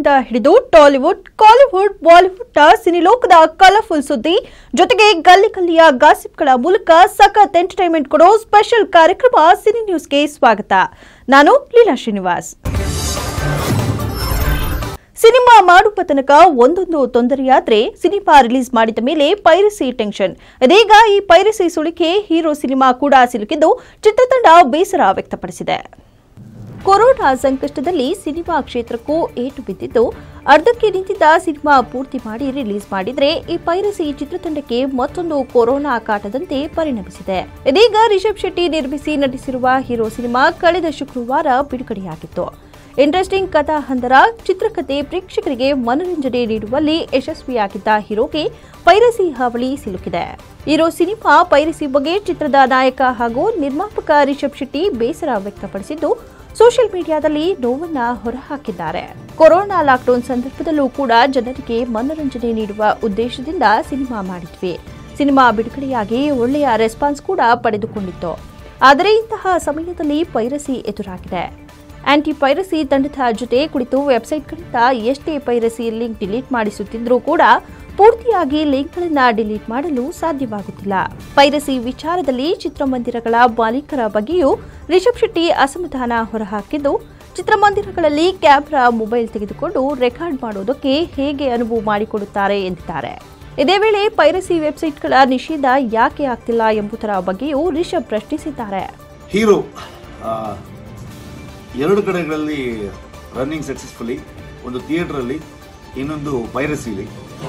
ಇಂದ ಹಿಡಿದು ಟಾಲಿವುಡ್ ಕಾಲಿವುಡ್ ಬಾಲಿವುಡ್ ಸಿನಿಲೋಕದ ಕಲರ್ಫುಲ್ ಸುದ್ದಿ ಜೊತೆಗೆ ಗಲ್ಲಿ ಗಲ್ಲಿಯ ಗಾಸಿಪ್ಗಳ ಮೂಲಕ ಸಖತ್ ಎಂಟರ್ಟೈನ್ಮೆಂಟ್ ಕೊಡೋ ಸ್ಪೆಷಲ್ ಕಾರ್ಯಕ್ರಮ ಸಿನಿ ನ್ಯೂಸ್ಗೆ ಸ್ವಾಗತ ನಾನು ಲೀಲಾ ಶ್ರೀನಿವಾಸ್ ಸಿನಿಮಾ ಮಾಡುವ ತನಕ ಒಂದೊಂದು ತೊಂದರೆಯಾದ್ರೆ ಸಿನಿಮಾ ರಿಲೀಸ್ ಮಾಡಿದ ಮೇಲೆ ಪೈರಸಿ ಟೆನ್ಷನ್ ಇದೀಗ ಈ ಪೈರಸಿ ಸುಳಿಕೆ ಹೀರೋ ಸಿನಿಮಾ ಕೂಡ ಸಿಲುಕಿದ್ದು ಚಿತ್ರತಂಡ ಬೇಸರ ವ್ಯಕ್ತಪಡಿಸಿದೆ ಕೊರೋನಾ ಸಂಕಷ್ಟದಲ್ಲಿ ಸಿನಿಮಾ ಕ್ಷೇತ್ರಕ್ಕೂ ಏಟು ಬಿದ್ದಿದ್ದು ಅರ್ಧಕ್ಕೆ ನಿಂತಿದ್ದ ಸಿನಿಮಾ ಪೂರ್ತಿ ಮಾಡಿ ರಿಲೀಸ್ ಮಾಡಿದ್ರೆ ಈ ಪೈರಸಿ ಚಿತ್ರತಂಡಕ್ಕೆ ಮತ್ತೊಂದು ಕೊರೋನಾ ಕಾಟದಂತೆ ಪರಿಣಮಿಸಿದೆ ಇದೀಗ ರಿಷಬ್ ಶೆಟ್ಟಿ ನಿರ್ಮಿಸಿ ನಟಿಸಿರುವ ಹೀರೋ ಸಿನಿಮಾ ಕಳೆದ ಶುಕ್ರವಾರ ಬಿಡುಗಡೆಯಾಗಿತ್ತು ಇಂಟ್ರೆಸ್ಟಿಂಗ್ ಕಥಾ ಹಂದರ ಚಿತ್ರಕಥೆ ಪ್ರೇಕ್ಷಕರಿಗೆ ಮನರಂಜನೆ ನೀಡುವಲ್ಲಿ ಯಶಸ್ವಿಯಾಗಿದ್ದ ಹೀರೋಗೆ ಪೈರಸಿ ಹಾವಳಿ ಸಿಲುಕಿದೆ ಹೀರೋ ಸಿನಿಮಾ ಪೈರಸಿ ಬಗ್ಗೆ ಚಿತ್ರದ ನಾಯಕ ಹಾಗೂ ನಿರ್ಮಾಪಕ ರಿಷಬ್ ಶೆಟ್ಟಿ ಬೇಸರ ವ್ಯಕ್ತಪಡಿಸಿದ್ದು ಸೋಷಿಯಲ್ ಮೀಡಿಯಾದಲ್ಲಿ ನೋವನ್ನ ಹೊರಹಾಕಿದ್ದಾರೆ ಕೊರೋನಾ ಲಾಕ್ಡೌನ್ ಸಂದರ್ಭದಲ್ಲೂ ಕೂಡ ಜನರಿಗೆ ಮನರಂಜನೆ ನೀಡುವ ಉದ್ದೇಶದಿಂದ ಸಿನಿಮಾ ಮಾಡಿದ್ವಿ ಸಿನಿಮಾ ಬಿಡುಗಡೆಯಾಗಿ ಒಳ್ಳೆಯ ರೆಸ್ಪಾನ್ಸ್ ಕೂಡ ಪಡೆದುಕೊಂಡಿತ್ತು ಆದರೆ ಇಂತಹ ಸಮಯದಲ್ಲಿ ಪೈರಸಿ ಎದುರಾಗಿದೆ ಆಂಟಿ ಪೈರಸಿ ತಂಡದ ಜೊತೆ ಕುಳಿತು ವೆಬ್ಸೈಟ್ಗಳಿಂದ ಎಷ್ಟೇ ಪೈರಸಿ ಲಿಂಕ್ ಡಿಲೀಟ್ ಮಾಡಿಸುತ್ತಿದ್ರೂ ಕೂಡ ಪೂರ್ತಿಯಾಗಿ ಲಿಂಕ್ಗಳನ್ನು ಡಿಲೀಟ್ ಮಾಡಲು ಸಾಧ್ಯವಾಗುತ್ತಿಲ್ಲ ಪೈರಸಿ ವಿಚಾರದಲ್ಲಿ ಚಿತ್ರಮಂದಿರಗಳ ಮಾಲೀಕರ ಬಗ್ಗೆಯೂ ರಿಷಬ್ ಶೆಟ್ಟಿ ಅಸಮಾಧಾನ ಹೊರಹಾಕಿದ್ದು ಚಿತ್ರಮಂದಿರಗಳಲ್ಲಿ ಕ್ಯಾಮೆರಾ ಮೊಬೈಲ್ ತೆಗೆದುಕೊಂಡು ರೆಕಾರ್ಡ್ ಮಾಡೋದಕ್ಕೆ ಹೇಗೆ ಅನುವು ಮಾಡಿಕೊಡುತ್ತಾರೆ ಎಂದಿದ್ದಾರೆ ಇದೇ ವೇಳೆ ಪೈರಸಿ ವೆಬ್ಸೈಟ್ಗಳ ನಿಷೇಧ ಯಾಕೆ ಆಗ್ತಿಲ್ಲ ಎಂಬುದರ ಬಗ್ಗೆಯೂ ರಿಷಬ್ ಪ್ರಶ್ನಿಸಿದ್ದಾರೆ ಹೀರೋ ಆ, ಎರಡು ಕಡೆಗಳಲ್ಲಿ ರನ್ನಿಂಗ್ ಸಕ್ಸಸ್ಫುಲಿ ಒಂದು ಥಿಯೇಟ್ರಲ್ಲಿ ಇನ್ನೊಂದು ಪೈರಸಿಲಿ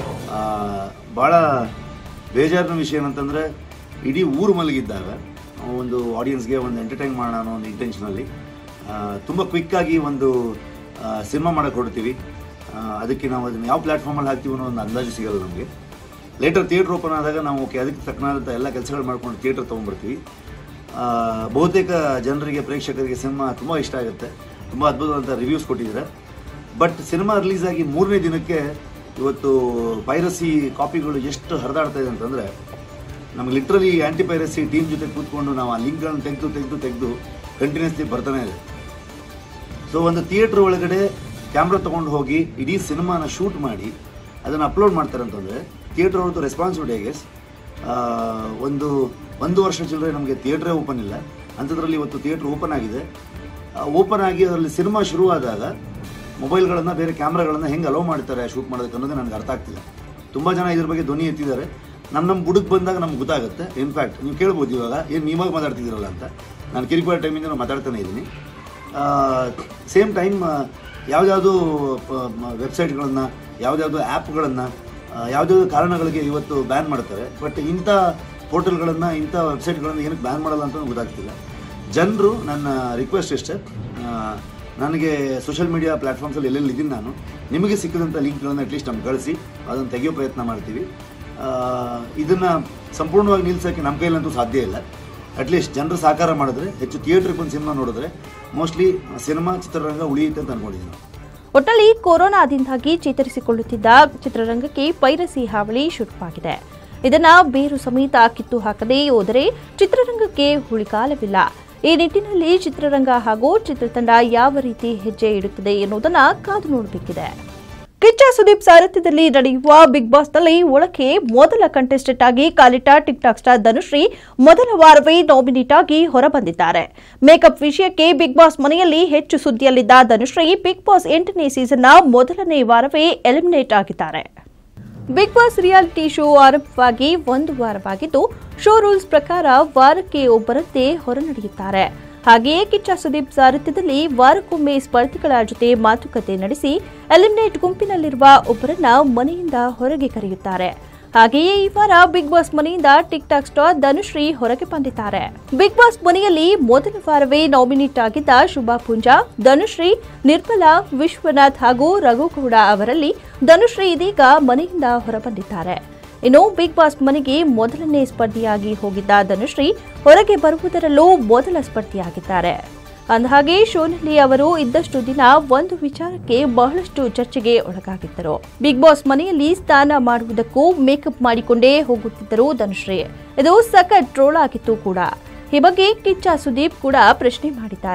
ಭಾಳ ಬೇಜಾರಿನ ವಿಷಯ ಏನಂತಂದರೆ ಇಡೀ ಊರು ಮಲಗಿದ್ದಾಗ ಒಂದು ಆಡಿಯನ್ಸ್ಗೆ ಒಂದು ಎಂಟರ್ಟೈನ್ ಮಾಡೋಣ ಅನ್ನೋ ಒಂದು ಇಂಟೆನ್ಷನಲ್ಲಿ ತುಂಬ ಕ್ವಿಕ್ಕಾಗಿ ಒಂದು ಸಿನಿಮಾ ಮಾಡೋಕ್ಕೆ ಹೊಡ್ತೀವಿ ಆ, ಅದಕ್ಕೆ ನಾವು ಅದನ್ನು ಯಾವ ಪ್ಲ್ಯಾಟ್ಫಾರ್ಮಲ್ಲಿ ಹಾಕ್ತೀವಿ ಅನ್ನೋ ಒಂದು ಅಂದಾಜು ಸಿಗಲ್ಲ ನಮಗೆ ಲೇಟರ್ ಥಿಯೇಟ್ರ್ ಓಪನ್ ಆದಾಗ ನಾವು ಓಕೆ ಅದಕ್ಕೆ ತಕ್ಕನಾದಂಥ ಎಲ್ಲ ಕೆಲಸಗಳು ಮಾಡ್ಕೊಂಡು ಥಿಯೇಟ್ರ್ ತೊಗೊಂಡ್ಬರ್ತೀವಿ ಆ, ಬಹುತೇಕ ಜನರಿಗೆ ಪ್ರೇಕ್ಷಕರಿಗೆ ಸಿನಿಮಾ ತುಂಬ ಇಷ್ಟ ಆಗುತ್ತೆ ತುಂಬ ಅದ್ಭುತವಾದಂಥ ರಿವ್ಯೂಸ್ ಕೊಟ್ಟಿದ್ದಾರೆ ಬಟ್ ಸಿನಿಮಾ ರಿಲೀಸ್ ಆಗಿ ಮೂರನೇ ದಿನಕ್ಕೆ ಇವತ್ತು ಪೈರಸಿ ಕಾಪಿಗಳು ಎಷ್ಟು ಹರಿದಾಡ್ತಾ ಇದೆ ಅಂತಂದರೆ ನಮ್ಗೆ ಲಿಟ್ರಲಿ ಆ್ಯಂಟಿ ಪೈರಸಿ ಟೀಮ್ ಜೊತೆ ಕೂತ್ಕೊಂಡು ನಾವು ಆ ಲಿಂಕ್ಗಳನ್ನು ತೆಗೆದು ತೆಗೆದು ತೆಗೆದು ಕಂಟಿನ್ಯೂಸ್ಲಿ ಬರ್ತಾನೆ ಇದೆ ಸೊ ಒಂದು ಥಿಯೇಟ್ರ್ ಒಳಗಡೆ ಕ್ಯಾಮ್ರಾ ತೊಗೊಂಡು ಹೋಗಿ ಇಡೀ ಸಿನಿಮಾನ ಶೂಟ್ ಮಾಡಿ ಅದನ್ನು ಅಪ್ಲೋಡ್ ಮಾಡ್ತಾರೆ ಅಂತಂದರೆ ಥಿಯೇಟ್ರ್ ಅವ್ರದ್ದು ರೆಸ್ಪಾನ್ಸಿಬಿಲಿಟಿ ಗೆಸ್ ಒಂದು ಒಂದು ವರ್ಷ ಚಿಲ್ಲರೆ ನಮಗೆ ಥಿಯೇಟ್ರೇ ಓಪನ್ ಇಲ್ಲ ಅಂಥದ್ರಲ್ಲಿ ಇವತ್ತು ಥಿಯೇಟ್ರ್ ಓಪನ್ ಆಗಿದೆ ಓಪನ್ ಆಗಿ ಅದರಲ್ಲಿ ಸಿನಿಮಾ ಶುರುವಾದಾಗ ಮೊಬೈಲ್ಗಳನ್ನು ಬೇರೆ ಕ್ಯಾಮ್ರಾಗಳನ್ನು ಹೆಂಗೆ ಅಲೋ ಮಾಡ್ತಾರೆ ಶೂಟ್ ಮಾಡೋದಕ್ಕೆ ಅನ್ನೋದು ನನಗೆ ಅರ್ಥ ಆಗ್ತಿಲ್ಲ ತುಂಬ ಜನ ಇದ್ರ ಬಗ್ಗೆ ಧ್ವನಿ ಎತ್ತಿದ್ದಾರೆ ನಮ್ಮ ನಮ್ಮ ಬುಡಕ್ಕೆ ಬಂದಾಗ ನಮ್ಗೆ ಗೊತ್ತಾಗುತ್ತೆ ಇನ್ಫ್ಯಾಕ್ಟ್ ನೀವು ಕೇಳ್ಬೋದು ಇವಾಗ ಏನು ನೀವಾಗ ಮಾತಾಡ್ತಿದ್ದೀರಲ್ಲ ಅಂತ ನಾನು ಕಿರಿಕುಳ ಟೈಮಿಂದ ನಾನು ಮಾತಾಡ್ತಾನೆ ಇದ್ದೀನಿ ಸೇಮ್ ಟೈಮ್ ಯಾವುದ್ಯಾವುದು ವೆಬ್ಸೈಟ್ಗಳನ್ನು ಯಾವುದ್ಯಾವುದು ಆ್ಯಪ್ಗಳನ್ನು ಯಾವುದ್ಯಾವುದು ಕಾರಣಗಳಿಗೆ ಇವತ್ತು ಬ್ಯಾನ್ ಮಾಡ್ತಾರೆ ಬಟ್ ಇಂಥ ಪೋರ್ಟಲ್ಗಳನ್ನು ಇಂಥ ವೆಬ್ಸೈಟ್ಗಳನ್ನು ಏನಕ್ಕೆ ಬ್ಯಾನ್ ಮಾಡಲ್ಲ ಅಂತ ಗೊತ್ತಾಗ್ತಿಲ್ಲ ಜನರು ನನ್ನ ರಿಕ್ವೆಸ್ಟ್ ಇಷ್ಟೇ ಆ, ನನಗೆ ಸೋಷಿಯಲ್ ಮೀಡಿಯಾ ಪ್ಲ್ಯಾಟ್ಫಾರ್ಮ್ಸಲ್ಲಿ ಎಲ್ಲೆಲ್ಲಿ ಇದ್ದೀನಿ ನಾನು ನಿಮಗೆ ಸಿಕ್ಕಿದಂಥ ಲಿಂಕ್ಗಳನ್ನು ಅಟ್ಲೀಸ್ಟ್ ನಮ್ಗೆ ಕಳಿಸಿ ಅದನ್ನು ತೆಗೆಯೋ ಪ್ರಯತ್ನ ಮಾಡ್ತೀವಿ ಇದನ್ನು ಸಂಪೂರ್ಣವಾಗಿ ನಿಲ್ಲಿಸೋಕ್ಕೆ ನಮ್ಮ ಕೈಲಂತೂ ಸಾಧ್ಯ ಇಲ್ಲ ಅಟ್ಲೀಸ್ಟ್ ಜನರು ಸಹಕಾರ ಮಾಡಿದ್ರೆ ಹೆಚ್ಚು ಥಿಯೇಟ್ರಿಗೆ ಒಂದು ಸಿನಿಮಾ ನೋಡಿದ್ರೆ ಮೋಸ್ಟ್ಲಿ ಸಿನಿಮಾ ಚಿತ್ರರಂಗ ಉಳಿಯುತ್ತೆ ಅಂತ ಅನ್ಕೊಂಡಿದ್ದೀನಿ ನಾನು ಒಟ್ಟಲ್ಲಿ ಕೊರೋನಾದಿಂದಾಗಿ ಚೇತರಿಸಿಕೊಳ್ಳುತ್ತಿದ್ದ ಚಿತ್ರರಂಗಕ್ಕೆ ಪೈರಸಿ ಹಾವಳಿ ಶುರುವಾಗಿದೆ ಇದನ್ನ ಬೇರು ಸಮೇತ ಕಿತ್ತು ಹಾಕದೇ ಹೋದರೆ ಚಿತ್ರರಂಗಕ್ಕೆ ಹುಳಿಕಾಲವಿಲ್ಲ ಈ ನಿಟ್ಟಿನಲ್ಲಿ ಚಿತ್ರರಂಗ ಹಾಗೂ ಚಿತ್ರತಂಡ ಯಾವ ರೀತಿ ಹೆಜ್ಜೆ ಇಡುತ್ತದೆ ಎನ್ನುವುದನ್ನ ಕಾದು ನೋಡಬೇಕಿದೆ ಕಿಚ್ಚ ಸುದೀಪ್ ಸಾರಥ್ಯದಲ್ಲಿ ನಡೆಯುವ ಬಿಗ್ ಬಾಸ್ನಲ್ಲಿ ಒಳಕ್ಕೆ ಮೊದಲ ಕಂಟೆಸ್ಟೆಂಟ್ ಆಗಿ ಕಾಲಿಟ್ಟ ಟಿಕ್ ಟಾಕ್ ಸ್ಟಾರ್ ಧನುಶ್ರೀ ಮೊದಲ ವಾರವೇ ನಾಮಿನೇಟ್ ಆಗಿ ಹೊರಬಂದಿದ್ದಾರೆ ಮೇಕಪ್ ವಿಷಯಕ್ಕೆ ಬಿಗ್ ಬಾಸ್ ಮನೆಯಲ್ಲಿ ಹೆಚ್ಚು ಸುದ್ದಿಯಲ್ಲಿದ್ದ ಧನುಶ್ರೀ ಬಿಗ್ ಬಾಸ್ ಎಂಟನೇ ಸೀಸನ್ನ ಮೊದಲನೇ ವಾರವೇ ಎಲಿಮಿನೇಟ್ ಆಗಿದ್ದಾರೆ ಬಿಗ್ ಬಾಸ್ ರಿಯಾಲಿಟಿ ಶೋ ಆರಂಭವಾಗಿ ಒಂದು ವಾರವಾಗಿದ್ದು ಶೋ ರೂಲ್ಸ್ ಪ್ರಕಾರ ವಾರಕ್ಕೆ ಒಬ್ಬರಂತೆ ಹೊರನಡೆಯುತ್ತಾರೆ ಹಾಗೆಯೇ ಕಿಚ್ಚ ಸುದೀಪ್ ಸಾರಥ್ಯದಲ್ಲಿ ವಾರಕ್ಕೊಮ್ಮೆ ಸ್ಪರ್ಧಿಗಳ ಜೊತೆ ಮಾತುಕತೆ ನಡೆಸಿ ಎಲಿಮಿನೇಟ್ ಗುಂಪಿನಲ್ಲಿರುವ ಒಬ್ಬರನ್ನ ಮನೆಯಿಂದ ಹೊರಗೆ ಕರೆಯುತ್ತಾರೆ ಹಾಗೆಯೇ ಈ ವಾರ ಬಿಗ್ ಬಾಸ್ ಮನೆಯಿಂದ ಟಿಕ್ ಟಾಕ್ ಸ್ಟಾರ್ ಧನುಶ್ರೀ ಹೊರಗೆ ಬಂದಿದ್ದಾರೆ ಬಿಗ್ ಬಾಸ್ ಮನೆಯಲ್ಲಿ ಮೊದಲ ವಾರವೇ ನಾಮಿನೇಟ್ ಆಗಿದ್ದ ಶುಭಾ ಪೂಂಜಾ ಧನುಶ್ರೀ ನಿರ್ಮಲಾ ವಿಶ್ವನಾಥ್ ಹಾಗೂ ರಘುಗೌಡ ಅವರಲ್ಲಿ ಧನುಶ್ರೀ ಇದೀಗ ಮನೆಯಿಂದ ಹೊರಬಂದಿದ್ದಾರೆ ಇನ್ನು ಬಿಗ್ ಬಾಸ್ ಮನೆಗೆ ಮೊದಲನೇ ಸ್ಪರ್ಧಿಯಾಗಿ ಹೋಗಿದ್ದ ಧನುಶ್ರೀ ಹೊರಗೆ ಬರುವುದರಲ್ಲೂ ಮೊದಲ ಸ್ಪರ್ಧಿಯಾಗಿದ್ದಾರೆ ಅಂದಹಾಗೆ ಶೋನಲ್ಲಿ ಅವರು ಇದ್ದಷ್ಟು ದಿನ ಒಂದು ವಿಚಾರಕ್ಕೆ ಬಹಳಷ್ಟು ಚರ್ಚೆಗೆ ಒಳಗಾಗಿದ್ದರು ಬಿಗ್ ಬಾಸ್ ಮನೆಯಲ್ಲಿ ಸ್ನಾನ ಮಾಡುವುದಕ್ಕೂ ಮೇಕಪ್ ಮಾಡಿಕೊಂಡೇ ಹೋಗುತ್ತಿದ್ದರು ಧನುಶ್ರೀ ಇದು ಸಖತ್ ಟ್ರೋಲ್ ಆಗಿತ್ತು ಕೂಡ ಈ ಬಗ್ಗೆ ಕಿಚ್ಚ ಸುದೀಪ್ ಕೂಡ ಪ್ರಶ್ನೆ ಮಾಡಿದ್ದಾರೆ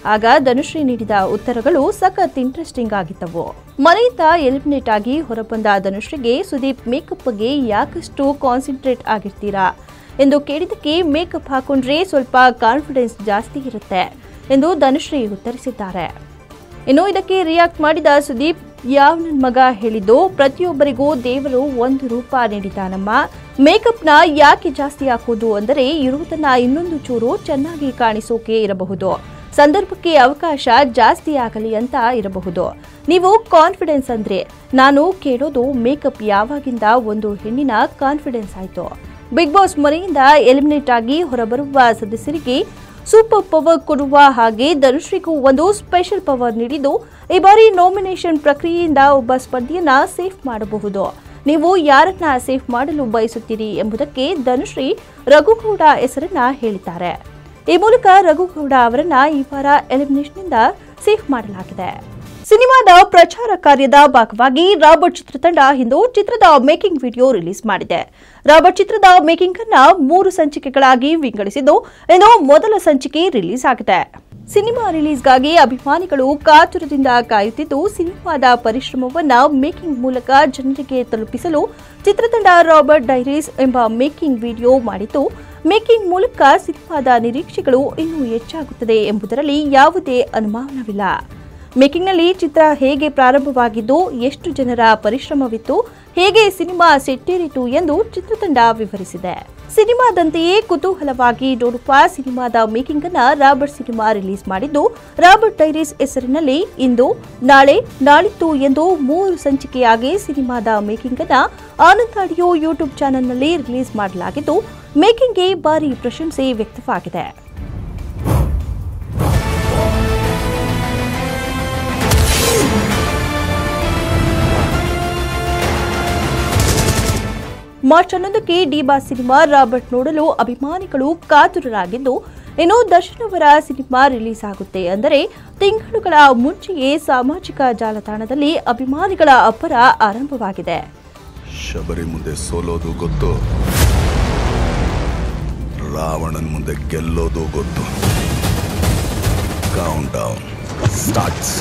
ಆಗ ಧನುಶ್ರೀ ನೀಡಿದ ಉತ್ತರಗಳು ಸಖತ್ ಇಂಟ್ರೆಸ್ಟಿಂಗ್ ಆಗಿದ್ದವು ಮನೆಯಿಂದ ಎಲಿಮಿನೇಟ್ ಆಗಿ ಹೊರಬಂದ ಧನುಶ್ರೀಗೆ ಸುದೀಪ್ ಮೇಕಪ್ಗೆ ಯಾಕಷ್ಟು ಕಾನ್ಸಂಟ್ರೇಟ್ ಆಗಿರ್ತೀರಾ ಎಂದು ಕೇಳಿದ್ದಕ್ಕೆ ಮೇಕಪ್ ಹಾಕೊಂಡ್ರೆ ಸ್ವಲ್ಪ ಕಾನ್ಫಿಡೆನ್ಸ್ ಜಾಸ್ತಿ ಇರುತ್ತೆ ಎಂದು ಧನುಶ್ರೀ ಉತ್ತರಿಸಿದ್ದಾರೆ ಇನ್ನು ಇದಕ್ಕೆ ರಿಯಾಕ್ಟ್ ಮಾಡಿದ ಸುದೀಪ್ ಯಾವ ನನ್ನ ಮಗ ಹೇಳಿದ್ದು ಪ್ರತಿಯೊಬ್ಬರಿಗೂ ದೇವರು ಒಂದು ರೂಪ ನೀಡಿದ್ದಾನಮ್ಮ ಮೇಕಪ್ನ ಯಾಕೆ ಜಾಸ್ತಿ ಹಾಕೋದು ಅಂದರೆ ಇರುವುದನ್ನ ಇನ್ನೊಂದು ಚೂರು ಚೆನ್ನಾಗಿ ಕಾಣಿಸೋಕೆ ಇರಬಹುದು ಸಂದರ್ಭಕ್ಕೆ ಅವಕಾಶ ಜಾಸ್ತಿ ಆಗಲಿ ಅಂತ ಇರಬಹುದು ನೀವು ಕಾನ್ಫಿಡೆನ್ಸ್ ಅಂದ್ರೆ ನಾನು ಕೇಳೋದು ಮೇಕಪ್ ಯಾವಾಗಿಂದ ಒಂದು ಹೆಣ್ಣಿನ ಕಾನ್ಫಿಡೆನ್ಸ್ ಆಯ್ತು ಬಿಗ್ ಬಾಸ್ ಮನೆಯಿಂದ ಎಲಿಮಿನೇಟ್ ಆಗಿ ಹೊರಬರುವ ಸದಸ್ಯರಿಗೆ ಸೂಪರ್ ಪವರ್ ಕೊಡುವ ಹಾಗೆ ಧನುಶ್ರೀಗೂ ಒಂದು ಸ್ಪೆಷಲ್ ಪವರ್ ನೀಡಿದ್ದು ಈ ಬಾರಿ ನಾಮಿನೇಷನ್ ಪ್ರಕ್ರಿಯೆಯಿಂದ ಒಬ್ಬ ಸ್ಪರ್ಧಿಯನ್ನ ಸೇಫ್ ಮಾಡಬಹುದು ನೀವು ಯಾರನ್ನ ಸೇಫ್ ಮಾಡಲು ಬಯಸುತ್ತೀರಿ ಎಂಬುದಕ್ಕೆ ಧನುಶ್ರೀ ರಘುಗೌಡ ಹೆಸರನ್ನ ಹೇಳಿದ್ದಾರೆ ಈ ಮೂಲಕ ರಘುಗೌಡ ಅವರನ್ನ ಈ ವಾರ ಎಲಿಮಿನೇಷನ್ನಿಂದ ಸೇಫ್ ಮಾಡಲಾಗಿದೆ ಸಿನಿಮಾದ ಪ್ರಚಾರ ಕಾರ್ಯದ ಭಾಗವಾಗಿ ರಾಬರ್ಟ್ ಚಿತ್ರತಂಡ ಇಂದು ಚಿತ್ರದ ಮೇಕಿಂಗ್ ವಿಡಿಯೋ ರಿಲೀಸ್ ಮಾಡಿದೆ ರಾಬರ್ಟ್ ಚಿತ್ರದ ಮೇಕಿಂಗ್ ಅನ್ನ ಮೂರು ಸಂಚಿಕೆಗಳಾಗಿ ವಿಂಗಡಿಸಿದ್ದು ಇನ್ನು ಮೊದಲ ಸಂಚಿಕೆ ರಿಲೀಸ್ ಆಗಿದೆ ಸಿನಿಮಾ ರಿಲೀಸ್ಗಾಗಿ ಅಭಿಮಾನಿಗಳು ಕಾತುರದಿಂದ ಕಾಯುತ್ತಿದ್ದು ಸಿನಿಮಾದ ಪರಿಶ್ರಮವನ್ನ ಮೇಕಿಂಗ್ ಮೂಲಕ ಜನರಿಗೆ ತಲುಪಿಸಲು ಚಿತ್ರತಂಡ ರಾಬರ್ಟ್ ಡೈರೀಸ್ ಎಂಬ ಮೇಕಿಂಗ್ ವಿಡಿಯೋ ಮಾಡಿದ್ದು ಮೇಕಿಂಗ್ ಮೂಲಕ ಸಿನಿಮಾದ ನಿರೀಕ್ಷೆಗಳು ಇನ್ನೂ ಹೆಚ್ಚಾಗುತ್ತದೆ ಎಂಬುದರಲ್ಲಿ ಯಾವುದೇ ಅನುಮಾನವಿಲ್ಲ ಮೇಕಿಂಗ್ನಲ್ಲಿ ಚಿತ್ರ ಹೇಗೆ ಪ್ರಾರಂಭವಾಗಿದ್ದು ಎಷ್ಟು ಜನರ ಪರಿಶ್ರಮವಿತ್ತು ಹೇಗೆ ಸಿನಿಮಾ ಸೆಟ್ಟೇರಿತು ಎಂದು ಚಿತ್ರತಂಡ ವಿವರಿಸಿದೆ ಸಿನಿಮಾದಂತೆಯೇ ಕುತೂಹಲವಾಗಿ ನೋಡುವ ಸಿನಿಮಾದ ಮೇಕಿಂಗ್ ಅನ್ನ ರಾಬರ್ಟ್ ಸಿನಿಮಾ ರಿಲೀಸ್ ಮಾಡಿದ್ದು ರಾಬರ್ಟ್ ಡೈರೀಸ್ ಹೆಸರಿನಲ್ಲಿ ಇಂದು ನಾಳೆ ನಾಳಿದ್ದು ಎಂದು ಮೂರು ಸಂಚಿಕೆಯಾಗಿ ಸಿನಿಮಾದ ಮೇಕಿಂಗ್ ಅನ್ನ ಆನಂದ್ ಆಡಿಯೋ ಯೂಟ್ಯೂಬ್ ಚಾನೆಲ್ನಲ್ಲಿ ರಿಲೀಸ್ ಮಾಡಲಾಗಿದ್ದು ಮೇಕಿಂಗ್ಗೆ ಭಾರಿ ಪ್ರಶಂಸೆ ವ್ಯಕ್ತವಾಗಿದೆ ಮಾರ್ಚ್ ಹನ್ನೊಂದಕ್ಕೆ ಡಿಬಾ ಸಿನಿಮಾ ರಾಬರ್ಟ್ ನೋಡಲು ಅಭಿಮಾನಿಗಳು ಕಾತುರರಾಗಿದ್ದು ಇನ್ನು ದರ್ಶನ್ ಅವರ ಸಿನಿಮಾ ರಿಲೀಸ್ ಆಗುತ್ತೆ ಅಂದರೆ ತಿಂಗಳುಗಳ ಮುಂಚೆಯೇ ಸಾಮಾಜಿಕ ಜಾಲತಾಣದಲ್ಲಿ ಅಭಿಮಾನಿಗಳ ಅಬ್ಬರ ಆರಂಭವಾಗಿದೆ ಶಬರಿ ಮುಂದೆ ಸೋಲೋದು ಗೊತ್ತು ರಾವಣನ್ ಮುಂದೆ ಗೆಲ್ಲೋದು ಗೊತ್ತು ಕೌಂಟ್ ಡೌನ್ ಸ್ಟಾರ್ಟ್ಸ್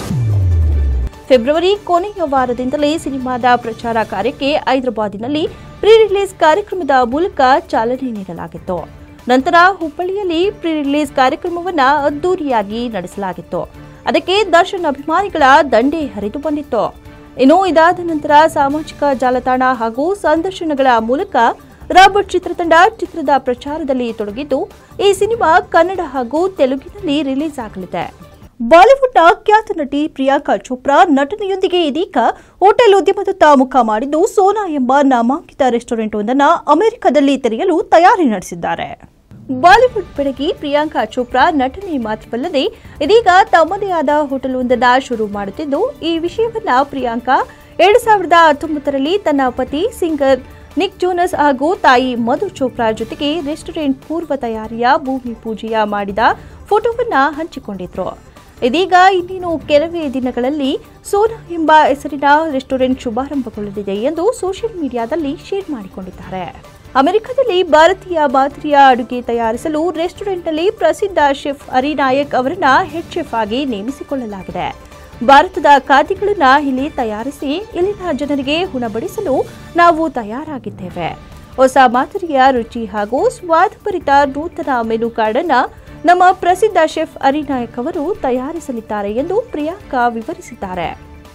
ಫೆಬ್ರವರಿ ಕೊನೆಯ ವಾರದಿಂದಲೇ ಸಿನಿಮಾದ ಪ್ರಚಾರ ಕಾರ್ಯಕ್ಕೆ ಹೈದರಾಬಾದಿನಲ್ಲಿ ಪ್ರೀ ರಿಲೀಸ್ ಕಾರ್ಯಕ್ರಮದ ಮೂಲಕ ಚಾಲನೆ ನೀಡಲಾಗಿತ್ತು ನಂತರ ಹುಬ್ಬಳ್ಳಿಯಲ್ಲಿ ಪ್ರೀ ರಿಲೀಸ್ ಕಾರ್ಯಕ್ರಮವನ್ನ ಅದ್ದೂರಿಯಾಗಿ ನಡೆಸಲಾಗಿತ್ತು ಅದಕ್ಕೆ ದರ್ಶನ್ ಅಭಿಮಾನಿಗಳ ದಂಡೆ ಹರಿದು ಬಂದಿತ್ತು ಇನ್ನು ಇದಾದ ನಂತರ ಸಾಮಾಜಿಕ ಜಾಲತಾಣ ಹಾಗೂ ಸಂದರ್ಶನಗಳ ಮೂಲಕ ರಾಬರ್ಟ್ ಚಿತ್ರತಂಡ ಚಿತ್ರದ ಪ್ರಚಾರದಲ್ಲಿ ತೊಡಗಿದ್ದು ಈ ಸಿನಿಮಾ ಕನ್ನಡ ಹಾಗೂ ತೆಲುಗಿನಲ್ಲಿ ರಿಲೀಸ್ ಆಗಲಿದೆ ಬಾಲಿವುಡ್ನ ಖ್ಯಾತ ನಟಿ ಪ್ರಿಯಾಂಕಾ ಚೋಪ್ರಾ ನಟನೆಯೊಂದಿಗೆ ಇದೀಗ ಹೋಟೆಲ್ ಉದ್ಯಮದತ್ತ ಮುಖ ಮಾಡಿದ್ದು ಸೋನಾ ಎಂಬ ನಾಮಾಂಕಿತ ರೆಸ್ಟೋರೆಂಟ್ ಒಂದನ್ನು ಅಮೆರಿಕದಲ್ಲಿ ತೆರೆಯಲು ತಯಾರಿ ನಡೆಸಿದ್ದಾರೆ ಬಾಲಿವುಡ್ ಬೆಡಗಿ ಪ್ರಿಯಾಂಕಾ ಚೋಪ್ರಾ ನಟನೆ ಮಾತ್ರವಲ್ಲದೆ ಇದೀಗ ತಮ್ಮದೇ ಆದ ಹೋಟೆಲ್ ಒಂದನ್ನ ಶುರು ಮಾಡುತ್ತಿದ್ದು ಈ ವಿಷಯವನ್ನ ಪ್ರಿಯಾಂಕಾ ಎರಡ್ ಸಾವಿರದ ಹತ್ತೊಂಬತ್ತರಲ್ಲಿ ತನ್ನ ಪತಿ ಸಿಂಗರ್ ನಿಕ್ ಜೋನಸ್ ಹಾಗೂ ತಾಯಿ ಮಧು ಚೋಪ್ರಾ ಜೊತೆಗೆ ರೆಸ್ಟೋರೆಂಟ್ ಪೂರ್ವ ತಯಾರಿಯ ಭೂಮಿ ಪೂಜೆಯ ಮಾಡಿದ ಫೋಟೋವನ್ನ ಹಂಚಿಕೊಂಡಿದ್ರು ಇದೀಗ ಇನ್ನೇನು ಕೆಲವೇ ದಿನಗಳಲ್ಲಿ ಸೋನಾ ಎಂಬ ಹೆಸರಿನ ರೆಸ್ಟೋರೆಂಟ್ ಶುಭಾರಂಭಗೊಳ್ಳಲಿದೆ ಎಂದು ಸೋಷಿಯಲ್ ಮೀಡಿಯಾದಲ್ಲಿ ಶೇರ್ ಮಾಡಿಕೊಂಡಿದ್ದಾರೆ ಅಮೆರಿಕದಲ್ಲಿ ಭಾರತೀಯ ಮಾದರಿಯ ಅಡುಗೆ ತಯಾರಿಸಲು ರೆಸ್ಟೋರೆಂಟ್ನಲ್ಲಿ ಪ್ರಸಿದ್ಧ ಶೆಫ್ ಹರಿನಾಯಕ್ ಅವರನ್ನ ಹೆಡ್ ಶೆಫ್ ಆಗಿ ನೇಮಿಸಿಕೊಳ್ಳಲಾಗಿದೆ ಭಾರತದ ಖಾದ್ಯಗಳನ್ನ ಇಲ್ಲಿ ತಯಾರಿಸಿ ಇಲ್ಲಿನ ಜನರಿಗೆ ಉಣಬಡಿಸಲು ನಾವು ತಯಾರಾಗಿದ್ದೇವೆ ಹೊಸ ಮಾದರಿಯ ರುಚಿ ಹಾಗೂ ಸ್ವಾದಭರಿತ ನೂತನ ಮೆನು ಕಾರ್ಡ್ ಅನ್ನ ನಮ್ಮ ಪ್ರಸಿದ್ಧ ಶೆಫ್ ಹರಿನಾಯಕ್ ಅವರು ತಯಾರಿಸಲಿದ್ದಾರೆ ಎಂದು ಪ್ರಿಯಾಂಕಾ ವಿವರಿಸಿದ್ದಾರೆ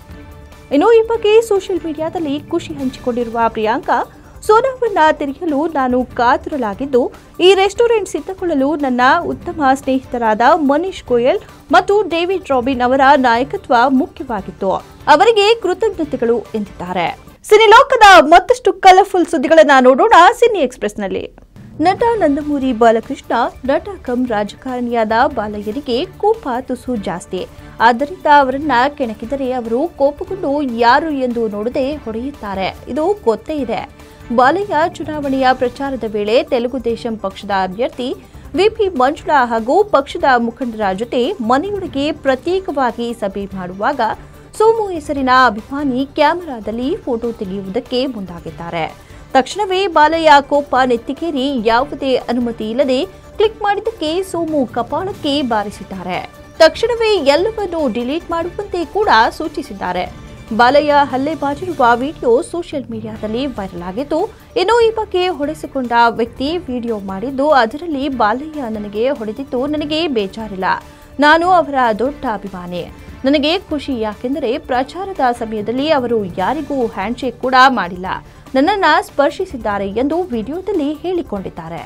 ಇನ್ನು ಈ ಬಗ್ಗೆ ಸೋಷಿಯಲ್ ಮೀಡಿಯಾದಲ್ಲಿ ಖುಷಿ ಹಂಚಿಕೊಂಡಿರುವ ಪ್ರಿಯಾಂಕಾ ಸೋನಾವನ್ನ ತೆರೆಯಲು ನಾನು ಕಾತುರಲಾಗಿದ್ದು ಈ ರೆಸ್ಟೋರೆಂಟ್ ಸಿದ್ಧಗೊಳ್ಳಲು ನನ್ನ ಉತ್ತಮ ಸ್ನೇಹಿತರಾದ ಮನೀಶ್ ಗೋಯಲ್ ಮತ್ತು ಡೇವಿಡ್ ರಾಬಿನ್ ಅವರ ನಾಯಕತ್ವ ಮುಖ್ಯವಾಗಿತ್ತು ಅವರಿಗೆ ಕೃತಜ್ಞತೆಗಳು ಎಂದಿದ್ದಾರೆ ಸಿನಿಲೋಕದ ಮತ್ತಷ್ಟು ಕಲರ್ಫುಲ್ ಸುದ್ದಿಗಳನ್ನ ನೋಡೋಣ ಸಿನಿ ಎಕ್ಸ್ಪ್ರೆಸ್ನಲ್ಲಿ ನಟ ನಂದಮೂರಿ ಬಾಲಕೃಷ್ಣ ನಟ ಕಂ ರಾಜಕಾರಣಿಯಾದ ಬಾಲಯ್ಯನಿಗೆ ಕೋಪ ತುಸು ಜಾಸ್ತಿ ಆದ್ದರಿಂದ ಅವರನ್ನ ಕೆಣಕಿದರೆ ಅವರು ಕೋಪಗೊಂಡು ಯಾರು ಎಂದು ನೋಡದೆ ಹೊಡೆಯುತ್ತಾರೆ ಇದು ಗೊತ್ತೇ ಇದೆ ಬಾಲಯ್ಯ ಚುನಾವಣೆಯ ಪ್ರಚಾರದ ವೇಳೆ ತೆಲುಗು ದೇಶಂ ಪಕ್ಷದ ಅಭ್ಯರ್ಥಿ ವಿಪಿ ಮಂಜುಳಾ ಹಾಗೂ ಪಕ್ಷದ ಮುಖಂಡರ ಜೊತೆ ಮನೆಯೊಳಗೆ ಪ್ರತ್ಯೇಕವಾಗಿ ಸಭೆ ಮಾಡುವಾಗ ಸೋಮು ಹೆಸರಿನ ಅಭಿಮಾನಿ ಕ್ಯಾಮೆರಾದಲ್ಲಿ ಫೋಟೋ ತೆಗೆಯುವುದಕ್ಕೆ ಮುಂದಾಗಿದ್ದಾರೆ ತಕ್ಷಣವೇ ಬಾಲಯ್ಯ ಕೋಪ ನೆತ್ತಿಗೇರಿ ಯಾವುದೇ ಅನುಮತಿ ಇಲ್ಲದೆ ಕ್ಲಿಕ್ ಮಾಡಿದ್ದಕ್ಕೆ ಸೋಮು ಕಪಾಳಕ್ಕೆ ಬಾರಿಸಿದ್ದಾರೆ ತಕ್ಷಣವೇ ಎಲ್ಲವನ್ನೂ ಡಿಲೀಟ್ ಮಾಡುವಂತೆ ಕೂಡ ಸೂಚಿಸಿದ್ದಾರೆ ಬಾಲಯ್ಯ ಹಲ್ಲೆ ಮಾಡಿರುವ ವಿಡಿಯೋ ಸೋಷಿಯಲ್ ಮೀಡಿಯಾದಲ್ಲಿ ವೈರಲ್ ಆಗಿದ್ದು ಇನ್ನು ಈ ಬಗ್ಗೆ ಹೊಡೆಸಿಕೊಂಡ ವ್ಯಕ್ತಿ ವಿಡಿಯೋ ಮಾಡಿದ್ದು ಅದರಲ್ಲಿ ಬಾಲಯ್ಯ ನನಗೆ ಹೊಡೆದಿದ್ದು ನನಗೆ ಬೇಜಾರಿಲ್ಲ ನಾನು ಅವರ ದೊಡ್ಡ ಅಭಿಮಾನಿ ನನಗೆ ಖುಷಿ ಯಾಕೆಂದರೆ ಪ್ರಚಾರದ ಸಮಯದಲ್ಲಿ ಅವರು ಯಾರಿಗೂ ಹ್ಯಾಂಡ್ಶೇಕ್ ಕೂಡ ಮಾಡಿಲ್ಲ ನನ್ನನ್ನ ಸ್ಪರ್ಶಿಸಿದ್ದಾರೆ ಎಂದು ವಿಡಿಯೋದಲ್ಲಿ ಹೇಳಿಕೊಂಡಿದ್ದಾರೆ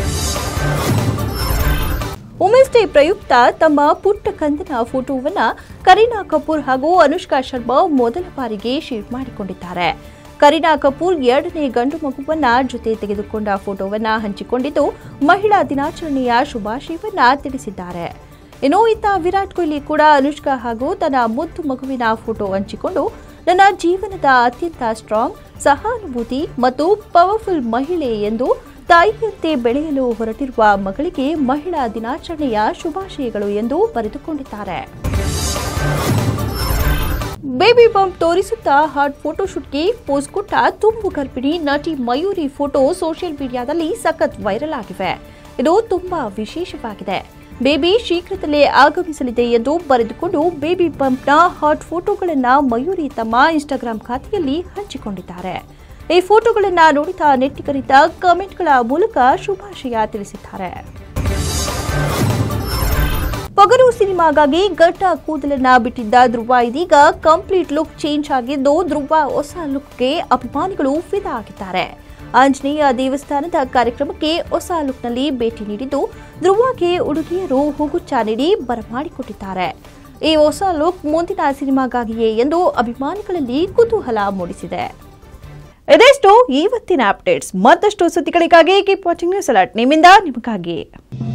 ವುಮೆನ್ಸ್ ಡೇ ಪ್ರಯುಕ್ತ ತಮ್ಮ ಪುಟ್ಟ ಕಂದನ ಫೋಟೋವನ್ನ ಕರೀನಾ ಕಪೂರ್ ಹಾಗೂ ಅನುಷ್ಕಾ ಶರ್ಮಾ ಮೊದಲ ಬಾರಿಗೆ ಶೇರ್ ಮಾಡಿಕೊಂಡಿದ್ದಾರೆ ಕರೀನಾ ಕಪೂರ್ ಎರಡನೇ ಗಂಡು ಮಗುವನ್ನ ಜೊತೆ ತೆಗೆದುಕೊಂಡ ಫೋಟೋವನ್ನ ಹಂಚಿಕೊಂಡಿದ್ದು ಮಹಿಳಾ ದಿನಾಚರಣೆಯ ಶುಭಾಶಯವನ್ನ ತಿಳಿಸಿದ್ದಾರೆ ಇನ್ನು ಇತ್ತ ವಿರಾಟ್ ಕೊಹ್ಲಿ ಕೂಡ ಅನುಷ್ಕಾ ಹಾಗೂ ತನ್ನ ಮುದ್ದು ಮಗುವಿನ ಫೋಟೋ ಹಂಚಿಕೊಂಡು ನನ್ನ ಜೀವನದ ಅತ್ಯಂತ ಸ್ಟ್ರಾಂಗ್ ಸಹಾನುಭೂತಿ ಮತ್ತು ಪವರ್ಫುಲ್ ಮಹಿಳೆ ಎಂದು ತಾಯಿಯಂತೆ ಬೆಳೆಯಲು ಹೊರಟಿರುವ ಮಗಳಿಗೆ ಮಹಿಳಾ ದಿನಾಚರಣೆಯ ಶುಭಾಶಯಗಳು ಎಂದು ಬರೆದುಕೊಂಡಿದ್ದಾರೆ ಬೇಬಿ ಬಂಪ್ ತೋರಿಸುತ್ತಾ ಹಾಟ್ ಫೋಟೋಶೂಟ್ಗೆ ಪೋಸ್ ಕೊಟ್ಟ ತುಂಬು ಗರ್ಭಿಣಿ ನಟಿ ಮಯೂರಿ ಫೋಟೋ ಸೋಷಿಯಲ್ ಮೀಡಿಯಾದಲ್ಲಿ ಸಖತ್ ವೈರಲ್ ಆಗಿವೆ ಇದು ತುಂಬಾ ವಿಶೇಷವಾಗಿದೆ ಬೇಬಿ ಶೀಘ್ರದಲ್ಲೇ ಆಗಮಿಸಲಿದೆ ಎಂದು ಬರೆದುಕೊಂಡು ಬೇಬಿ ಬಂಪ್ನ ಹಾಟ್ ಫೋಟೋಗಳನ್ನ ಮಯೂರಿ ತಮ್ಮ ಇನ್ಸ್ಟಾಗ್ರಾಂ ಖಾತೆಯಲ್ಲಿ ಹಂಚಿಕೊಂಡಿದ್ದಾರೆ ಈ ಫೋಟೋಗಳನ್ನ ನೋಡಿದ ನೆಟ್ಟಿಗರಿದ್ದ ಕಮೆಂಟ್ಗಳ ಮೂಲಕ ಶುಭಾಶಯ ತಿಳಿಸಿದ್ದಾರೆ ಪಗರು ಸಿನಿಮಾಗಾಗಿ ಗಡ್ಡ ಕೂದಲನ್ನ ಬಿಟ್ಟಿದ್ದ ಧ್ರುವ ಇದೀಗ ಕಂಪ್ಲೀಟ್ ಲುಕ್ ಚೇಂಜ್ ಆಗಿದ್ದು ಧ್ರುವ ಹೊಸ ಲುಕ್ಗೆ ಅಭಿಮಾನಿಗಳು ಫಿದಾ ಆಗಿದ್ದಾರೆ ಆಂಜನೇಯ ದೇವಸ್ಥಾನದ ಕಾರ್ಯಕ್ರಮಕ್ಕೆ ಹೊಸ ಲುಕ್ನಲ್ಲಿ ಭೇಟಿ ನೀಡಿದ್ದು ಧ್ರುವಗೆ ಉಡುಗಿಯರು ಹೂಗುಚ್ಚ ನೀಡಿ ಬರಮಾಡಿಕೊಟ್ಟಿದ್ದಾರೆ ಈ ಹೊಸ ಲುಕ್ ಮುಂದಿನ ಸಿನಿಮಾಗಾಗಿಯೇ ಎಂದು ಅಭಿಮಾನಿಗಳಲ್ಲಿ ಕುತೂಹಲ ಮೂಡಿಸಿದೆ ಇದೆಷ್ಟು ಇವತ್ತಿನ ಅಪ್ಡೇಟ್ಸ್ ಮತ್ತಷ್ಟು ಸುದ್ದಿಗಳಿಗಾಗಿ ಕೀಪ್ ವಾಚಿಂಗ್ ನ್ಯೂಸ್ ಅಲರ್ಟ್ ನಿಮ್ಮಿಂದ ನಿಮಗಾಗಿ